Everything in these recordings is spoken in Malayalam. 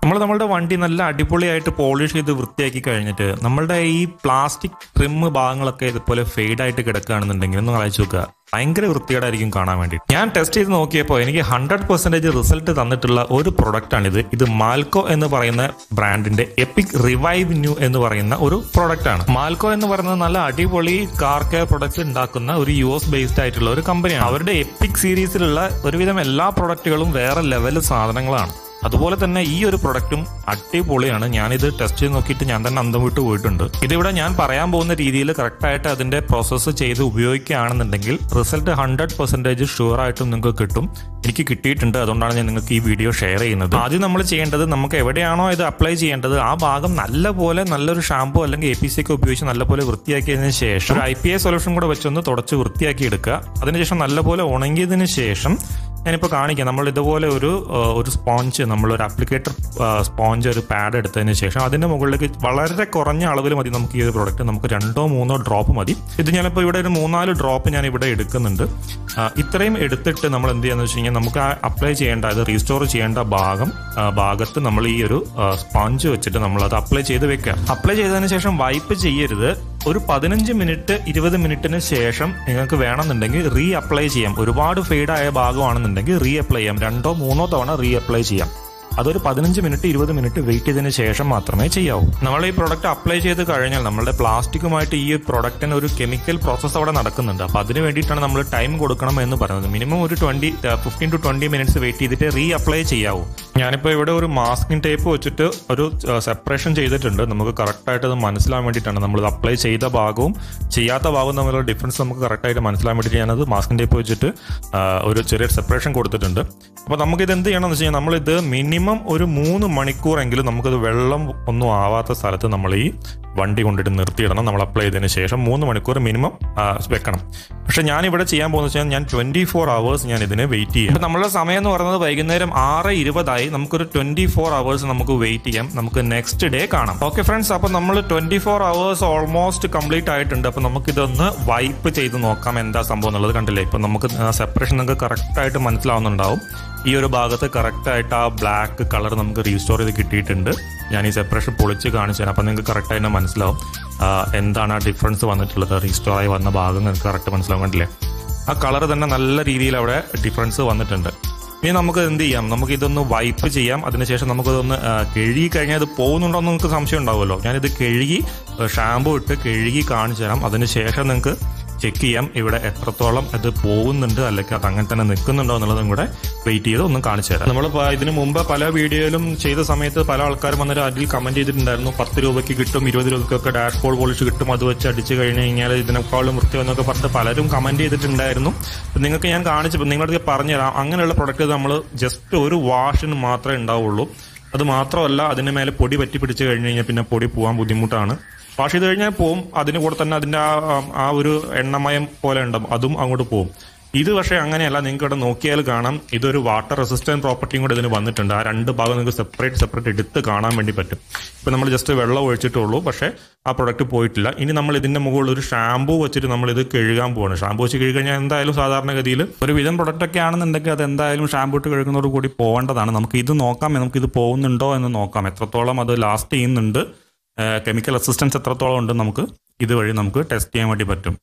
നമ്മൾ നമ്മളുടെ വണ്ടി നല്ല അടിപൊളിയായിട്ട് പോളിഷ് ചെയ്ത് വൃത്തിയാക്കി കഴിഞ്ഞിട്ട് നമ്മളുടെ ഈ പ്ലാസ്റ്റിക് ട്രിം ഭാഗങ്ങളൊക്കെ ഇതുപോലെ ഫെയ്ഡ് ആയിട്ട് കിടക്കുകയാണെന്നുണ്ടെങ്കിൽ ഒന്ന് ആലോചിച്ച് നോക്കുക ഭയങ്കര വൃത്തികേടായിരിക്കും കാണാൻ വേണ്ടി ഞാൻ ടെസ്റ്റ് ചെയ്ത് നോക്കിയപ്പോൾ എനിക്ക് ഹൺഡ്രഡ് പെർസെൻറ്റേജ് റിസൾട്ട് തന്നിട്ടുള്ള ഒരു പ്രൊഡക്റ്റ് ആണിത് ഇത് മാൽക്കോ എന്ന് പറയുന്ന ബ്രാൻഡിന്റെ എപ്പിക് റിവൈവ് ന്യൂ എന്ന് പറയുന്ന ഒരു പ്രൊഡക്റ്റ് ആണ് മാൽക്കോ എന്ന് പറയുന്നത് നല്ല അടിപൊളി കാർ കെയർ പ്രൊഡക്റ്റ് ഉണ്ടാക്കുന്ന ഒരു യു എസ് ബേസ്ഡ് ആയിട്ടുള്ള ഒരു കമ്പനിയാണ് അവരുടെ എപ്പിക് സീരീസിലുള്ള ഒരുവിധം എല്ലാ പ്രൊഡക്റ്റുകളും വേറെ ലെവൽ സാധനങ്ങളാണ് അതുപോലെ തന്നെ ഈ ഒരു പ്രൊഡക്റ്റും അടിപൊളിയാണ് ഞാനിത് ടെസ്റ്റ് ചെയ്ത് നോക്കിയിട്ട് ഞാൻ തന്നെ അന്തം വിട്ട് പോയിട്ടുണ്ട് ഇതിവിടെ ഞാൻ പറയാൻ പോകുന്ന രീതിയിൽ കറക്റ്റായിട്ട് അതിന്റെ പ്രോസസ്സ് ചെയ്ത് ഉപയോഗിക്കുകയാണെന്നുണ്ടെങ്കിൽ റിസൾട്ട് ഹൺഡ്രഡ് പെർസെൻറ്റേജ് ഷുവർ ആയിട്ടും നിങ്ങൾക്ക് കിട്ടും എനിക്ക് കിട്ടിയിട്ടുണ്ട് അതുകൊണ്ടാണ് ഞാൻ നിങ്ങൾക്ക് ഈ വീഡിയോ ഷെയർ ചെയ്യുന്നത് ആദ്യം നമ്മൾ ചെയ്യേണ്ടത് നമുക്ക് എവിടെയാണോ ഇത് അപ്ലൈ ചെയ്യേണ്ടത് ആ ഭാഗം നല്ലപോലെ നല്ലൊരു ഷാമ്പു അല്ലെങ്കിൽ എ പി സി ഒക്കെ ഉപയോഗിച്ച് നല്ലപോലെ വൃത്തിയാക്കിയതിന് ശേഷം ഐ പി ഐ സൊല്യൂഷൻ കൂടെ വെച്ചൊന്ന് തുടച്ച് വൃത്തിയാക്കി എടുക്കുക അതിനുശേഷം നല്ലപോലെ ഉണങ്ങിയതിന് ശേഷം ഞാനിപ്പോൾ കാണിക്കാം നമ്മൾ ഇതുപോലെ ഒരു ആ, ഒരു സ്പോഞ്ച് നമ്മൾ ഒരു അപ്ലിക്കേറ്റർ സ്പോഞ്ച് ഒരു പാഡ് എടുത്തതിന് ശേഷം അതിന്റെ മുകളിലേക്ക് വളരെ കുറഞ്ഞ അളവിൽ മതി നമുക്ക് ഈ ഒരു പ്രോഡക്റ്റ് നമുക്ക് രണ്ടോ മൂന്നോ ഡ്രോപ്പ് മതി ഇത് ഞാനിപ്പോൾ ഇവിടെ ഒരു മൂന്നാല് ഡ്രോപ്പ് ഞാൻ ഇവിടെ എടുക്കുന്നുണ്ട് ആ, ഇത്രയും എടുത്തിട്ട് നമ്മൾ എന്ത് ചെയ്യാന്ന് വെച്ച് കഴിഞ്ഞാൽ നമുക്ക് അപ്ലൈ ചെയ്യേണ്ട അത് റീസ്റ്റോർ ചെയ്യേണ്ട ഭാഗം ആ, ഭാഗത്ത് നമ്മൾ ഈ ഒരു സ്പോഞ്ച് വെച്ചിട്ട് നമ്മൾ അത് അപ്ലൈ ചെയ്ത് വെക്കുക അപ്ലൈ ചെയ്തതിന് ശേഷം വൈപ്പ് ചെയ്യരുത് ഒരു പതിനഞ്ച് മിനിറ്റ് ഇരുപത് മിനിറ്റിന് ശേഷം നിങ്ങൾക്ക് വേണമെന്നുണ്ടെങ്കിൽ റീ അപ്ലൈ ചെയ്യാം ഒരുപാട് ഫെയ്ഡ് ആയ ഭാഗമാണെന്നുണ്ടെങ്കിൽ റീ അപ്ലൈ ചെയ്യാം രണ്ടോ മൂന്നോ തവണ റീ അപ്ലൈ ചെയ്യാം അതൊരു പതിനഞ്ച് മിനിറ്റ് ഇരുപത് മിനിറ്റ് വെയിറ്റ് ചെയ്തതിന് ശേഷം മാത്രമേ ചെയ്യാവൂ നമ്മൾ ഈ പ്രൊഡക്റ്റ് അപ്ലൈ ചെയ്ത് കഴിഞ്ഞാൽ നമ്മളുടെ പ്ലാസ്റ്റിക്കുമായിട്ട് ഈ പ്രൊഡക്റ്റിന് ഒരു കെമിക്കൽ പ്രോസസ്സ് അവിടെ നടക്കുന്നുണ്ട് അപ്പൊ അതിന് വേണ്ടിയിട്ടാണ് നമ്മൾ ടൈം കൊടുക്കണം എന്ന് പറയുന്നത് മിനിമം ഒരു twenty fifteen to twenty minutes wait ചെയ്തിട്ട് റീ അപ്ലൈ ചെയ്യാവൂ ഞാനിപ്പോൾ ഇവിടെ ഒരു മാസ്കിംഗ് ടേപ്പ് വെച്ചിട്ട് ഒരു സെപ്പറേഷൻ ചെയ്തിട്ടുണ്ട് നമുക്ക് കറക്റ്റായിട്ട് അത് മനസ്സിലാൻ വേണ്ടിയിട്ടാണ് നമ്മൾ ഇത് അപ്ലൈ ചെയ്ത ഭാഗവും ചെയ്യാത്ത ഭാഗവും തമ്മിലുള്ള ഡിഫറൻസ് നമുക്ക് കറക്റ്റായിട്ട് മനസ്സിലാൻ വേണ്ടിയിട്ട് ഞാനത് മാസ്കിംഗ് ടേപ്പ് വെച്ചിട്ട് ആ, ഒരു ചെറിയ സെപ്പറേഷൻ കൊടുത്തിട്ടുണ്ട് അപ്പോൾ നമുക്കിത് എന്ത് ചെയ്യണമെന്ന് വെച്ച് കഴിഞ്ഞാൽ നമ്മളിത് മിനിമം ഒരു മൂന്ന് മണിക്കൂറെങ്കിലും നമുക്കിത് വെള്ളം ഒന്നും ആവാത്ത സ്ഥലത്ത് നമ്മൾ ഈ വണ്ടി കൊണ്ടിട്ട് നിർത്തിയിടണം നമ്മൾ അപ്ലൈ ചെയ്തതിന് ശേഷം മൂന്ന് മണിക്കൂർ മിനിമം വെക്കണം പക്ഷെ ഞാൻ ഇവിടെ ചെയ്യാൻ പോകുന്നത് വെച്ചാൽ ഞാൻ ട്വന്റി ഫോർ അവേഴ്സ് ഞാൻ ഇതിന് വെയിറ്റ് ചെയ്യും അപ്പോൾ നമ്മളുടെ സമയം എന്ന് പറയുന്നത് വൈകുന്നേരം ആറ് ഇരുപതായി നമുക്കൊരു ട്വന്റി ഫോർ അവേഴ്സ് നമുക്ക് വെയിറ്റ് ചെയ്യാം നമുക്ക് നെക്സ്റ്റ് ഡേ കാണാം ഓക്കെ ഫ്രണ്ട്സ് അപ്പോൾ നമ്മൾ twenty four hours almost complete ആയിട്ടുണ്ട് അപ്പോൾ നമുക്കിതൊന്ന് വൈപ്പ് ചെയ്ത് നോക്കാം എന്താ സംഭവം എന്നുള്ളത് കണ്ടില്ലേ ഇപ്പം നമുക്ക് സെപ്പറേഷൻ നിങ്ങൾക്ക് കറക്റ്റായിട്ട് മനസ്സിലാവുന്നുണ്ടാവും ഈ ഒരു ഭാഗത്ത് കറക്റ്റായിട്ട് ആ ബ്ലാക്ക് കളർ നമുക്ക് റീസ്റ്റോർ ചെയ്ത് കിട്ടിയിട്ടുണ്ട് ഞാൻ ഈ സെപ്പറേഷൻ പൊളിച്ച് കാണിച്ചു തരാം അപ്പം നിങ്ങൾക്ക് കറക്റ്റായിട്ട് മനസ്സിലാവും ആ, എന്താണ് ആ ഡിഫറൻസ് വന്നിട്ടുള്ളത് റീസ്റ്റോർ ആയി വന്ന ഭാഗം നിങ്ങൾക്ക് കറക്റ്റ് മനസ്സിലാവും കണ്ടില്ലേ ആ കളർ തന്നെ നല്ല രീതിയിൽ അവിടെ ഡിഫറൻസ് വന്നിട്ടുണ്ട് ഇനി നമുക്ക് എന്ത് ചെയ്യാം നമുക്ക് ഇതൊന്ന് വൈപ്പ് ചെയ്യാം അതിനുശേഷം നമുക്കിതൊന്ന് ആ, കഴുകി കഴിഞ്ഞാൽ ഇത് പോകുന്നുണ്ടോ എന്ന് നിങ്ങൾക്ക് സംശയം ഉണ്ടാവുമല്ലോ ഞാനിത് കഴുകി ഷാമ്പു ഇട്ട് കഴുകി കാണിച്ചു തരാം അതിനുശേഷം നിങ്ങൾക്ക് ചെക്ക് ചെയ്യാം ഇവിടെ എത്രത്തോളം ഇത് പോകുന്നുണ്ട് അല്ലെങ്കിൽ അത് അങ്ങനെ തന്നെ നിൽക്കുന്നുണ്ടോ എന്നുള്ളതും കൂടെ വെയിറ്റ് ചെയ്ത് ഒന്ന് കാണിച്ചു തരാം നമ്മൾ ഇതിന് മുമ്പ് പല വീഡിയോയിലും ചെയ്ത സമയത്ത് പല ആൾക്കാരും വന്നിട്ട് അതിൽ കമന്റ് ചെയ്തിട്ടുണ്ടായിരുന്നു പത്ത് രൂപയ്ക്ക് കിട്ടും ഇരുപത് രൂപയ്ക്കൊക്കെ ഡാഷ് ബോർഡ് പോളിഷ് കിട്ടും അത് വെച്ച് അടിച്ചു കഴിഞ്ഞ് കഴിഞ്ഞാൽ ഇതിനേക്കാളും വൃത്തി എന്നൊക്കെ പറഞ്ഞിട്ട് പലരും കമന്റ് ചെയ്തിട്ടുണ്ടായിരുന്നു അപ്പൊ നിങ്ങൾക്ക് ഞാൻ കാണിച്ചു നിങ്ങളുടെ പറഞ്ഞുതരാം അങ്ങനെയുള്ള പ്രൊഡക്റ്റ് നമ്മൾ ജസ്റ്റ് ഒരു വാഷിന് മാത്രമേ ഉണ്ടാവുള്ളൂ അത് മാത്രമല്ല അതിന് മേലെ പൊടി പറ്റി പിടിച്ച് കഴിഞ്ഞ് കഴിഞ്ഞാൽ പിന്നെ പൊടി പോകാൻ ബുദ്ധിമുട്ടാണ് വാഷ് ചെയ്ത് കഴിഞ്ഞാൽ പോവും അതിന് കൂടെ തന്നെ അതിന്റെ ആ ആ ഒരു എണ്ണമയം പോലെ ഉണ്ടാവും അതും അങ്ങോട്ട് പോവും ഇത് പക്ഷേ അങ്ങനെയല്ല നിങ്ങൾക്ക് ഇവിടെ നോക്കിയാൽ കാണാം ഇതൊരു വാട്ടർ റെസിസ്റ്റന്റ് പ്രോപ്പർട്ടിയും കൂടെ ഇതിന് വന്നിട്ടുണ്ട് ആ രണ്ട് ഭാഗം നിങ്ങൾക്ക് സെപ്പറേറ്റ് സെപ്പറേറ്റ് എടുത്ത് കാണാൻ വേണ്ടി പറ്റും ഇപ്പൊ നമ്മൾ ജസ്റ്റ് വെള്ളം ഒഴിച്ചിട്ടുള്ളൂ പക്ഷേ ആ പ്രൊഡക്റ്റ് പോയിട്ടില്ല ഇനി നമ്മൾ ഇതിന്റെ മുകളിൽ ഒരു ഷാമ്പൂ വെച്ചിട്ട് നമ്മൾ ഇത് കഴുകാൻ പോവാണ് ഷാമ്പൂ വെച്ച് കഴുകി കഴിഞ്ഞാൽ എന്തായാലും സാധാരണഗതിയിൽ ഒരു വിധം പ്രൊഡക്റ്റ് ഒക്കെ ആണെന്നുണ്ടെങ്കിൽ അത് എന്തായാലും ഷാമ്പൂ ഇട്ട് കഴുകുന്നതോട് കൂടി പോകേണ്ടതാണ് നമുക്ക് ഇത് നോക്കാം നമുക്ക് ഇത് പോകുന്നുണ്ടോ എന്ന് നോക്കാം എത്രത്തോളം അത് ലാസ്റ്റ് ചെയ്യുന്നുണ്ട് കെമിക്കൽ റെസിസ്റ്റൻസ് എത്രത്തോളം ഉണ്ട് നമുക്ക് ഇതുവഴി നമുക്ക് ടെസ്റ്റ് ചെയ്യാൻ വേണ്ടി പറ്റും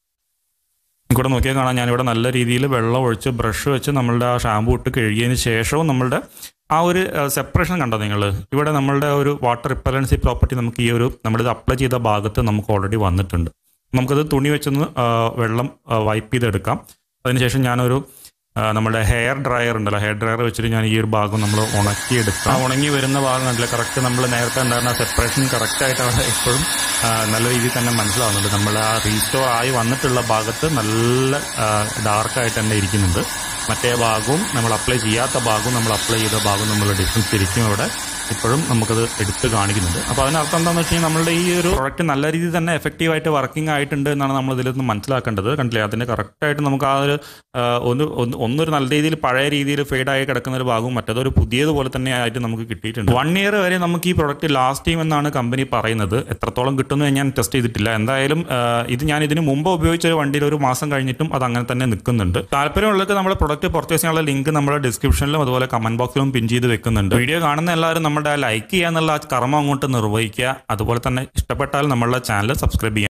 ഇവിടെ നോക്കിയാൽ കാണാം ഞാനിവിടെ നല്ല രീതിയിൽ വെള്ളം ഒഴിച്ച് ബ്രഷ് വെച്ച് നമ്മളുടെ ആ ഷാമ്പു ഇട്ട് കഴുകിയതിന് ശേഷവും നമ്മളുടെ ആ ഒരു സെപ്പറേഷൻ കണ്ടോ നിങ്ങൾ ഇവിടെ നമ്മളുടെ ഒരു വാട്ടർ റിപ്പലൻസി പ്രോപ്പർട്ടി നമുക്ക് ഈ ഒരു നമ്മളിത് അപ്ലൈ ചെയ്ത ഭാഗത്ത് നമുക്ക് ഓൾറെഡി വന്നിട്ടുണ്ട് നമുക്കത് തുണി വെച്ചൊന്ന് ആ, വെള്ളം വൈപ്പ് ചെയ്തെടുക്കാം അതിനുശേഷം ഞാനൊരു ആ, നമ്മുടെ ഹെയർ ഡ്രയർ ഉണ്ടല്ലോ ഹെയർ ഡ്രയർ വെച്ചിട്ട് ഞാൻ ഈ ഒരു ഭാഗം നമ്മൾ ഉണക്കിയെടുക്കാം ആ ഉണങ്ങി വരുന്ന ഭാഗം കണ്ടില്ല കറക്റ്റ് നമ്മൾ നേരത്തെ ഉണ്ടായിരുന്ന സെപ്പറേഷൻ കറക്റ്റ് ആയിട്ട് അവിടെ ഇപ്പോഴും ആ, നല്ല രീതിയിൽ തന്നെ മനസ്സിലാവുന്നുണ്ട് നമ്മൾ ആ റീസ്റ്റോർ ആയി വന്നിട്ടുള്ള ഭാഗത്ത് നല്ല ഡാർക്കായിട്ട് തന്നെ ഇരിക്കുന്നുണ്ട് മറ്റേ ഭാഗവും നമ്മൾ അപ്ലൈ ചെയ്യാത്ത ഭാഗവും നമ്മൾ അപ്ലൈ ചെയ്ത ഭാഗവും നമ്മൾ ഡിഫറൻസ് ശരിക്കും അവിടെ ഇപ്പോഴും നമുക്കത് എടുത്ത് കാണിക്കുന്നുണ്ട് അപ്പോൾ അതിനർത്ഥം എന്താണെന്ന് വെച്ച് കഴിഞ്ഞാൽ നമ്മളുടെ ഈ ഒരു പ്രോഡക്റ്റ് നല്ല രീതിയിൽ തന്നെ എഫക്റ്റീവ് ആയിട്ട് വർക്കിംഗ് ആയിട്ടുണ്ട് എന്നാണ് നമ്മൾ ഇതിൽ നിന്ന് മനസ്സിലാക്കേണ്ടത് കണ്ടില്ലേ അതിന് കറക്റ്റായിട്ട് നമുക്ക് ആ ഒരു ആ, ഒന്ന് ഒന്ന് ഒന്നൊരു നല്ല രീതിയിൽ പഴയ രീതിയിൽ ഫെയ്ഡായി കിടക്കുന്ന ഒരു ഭാഗവും മറ്റേതൊരു പുതിയതുപോലെ തന്നെ ആയിട്ട് നമുക്ക് കിട്ടിയിട്ടുണ്ട് വൺ ഇയർ വരെ നമുക്ക് ഈ പ്രോഡക്റ്റ് ലാസ്റ്റ് ചെയ്യുമെന്നാണ് കമ്പനി പറയുന്നത് എത്രത്തോളം കിട്ടുമെന്ന് ഞാൻ ടെസ്റ്റ് ചെയ്തിട്ടില്ല എന്തായാലും ആ, ഇത് ഞാൻ ഇതിന് മുമ്പ് ഉപയോഗിച്ച ഒരു വണ്ടിയിൽ ഒരു മാസം കഴിഞ്ഞിട്ടും അത് അങ്ങനെ തന്നെ നിൽക്കുന്നുണ്ട് താല്പര്യമുള്ളവർക്ക് നമ്മുടെ പ്രൊഡക്റ്റ് പർച്ചേസ് ചെയ്യാനുള്ള ലിങ്ക് നമ്മുടെ ഡിസ്ക്രിപ്ഷനിലും അതുപോലെ കമന്റ് ബോക്സിലും പിൻ ചെയ്ത് വെക്കുന്നുണ്ട് വീഡിയോ കാണുന്ന എല്ലാവരും നമ്മുടെ നമ്മുടെ ലൈക്ക് ചെയ്യുക എന്നുള്ള ആ കർമ്മം അങ്ങോട്ട് നിർവഹിക്കുക അതുപോലെ തന്നെ ഇഷ്ടപ്പെട്ടാൽ നമ്മളുടെ ചാനൽ സബ്സ്ക്രൈബ് ചെയ്യാം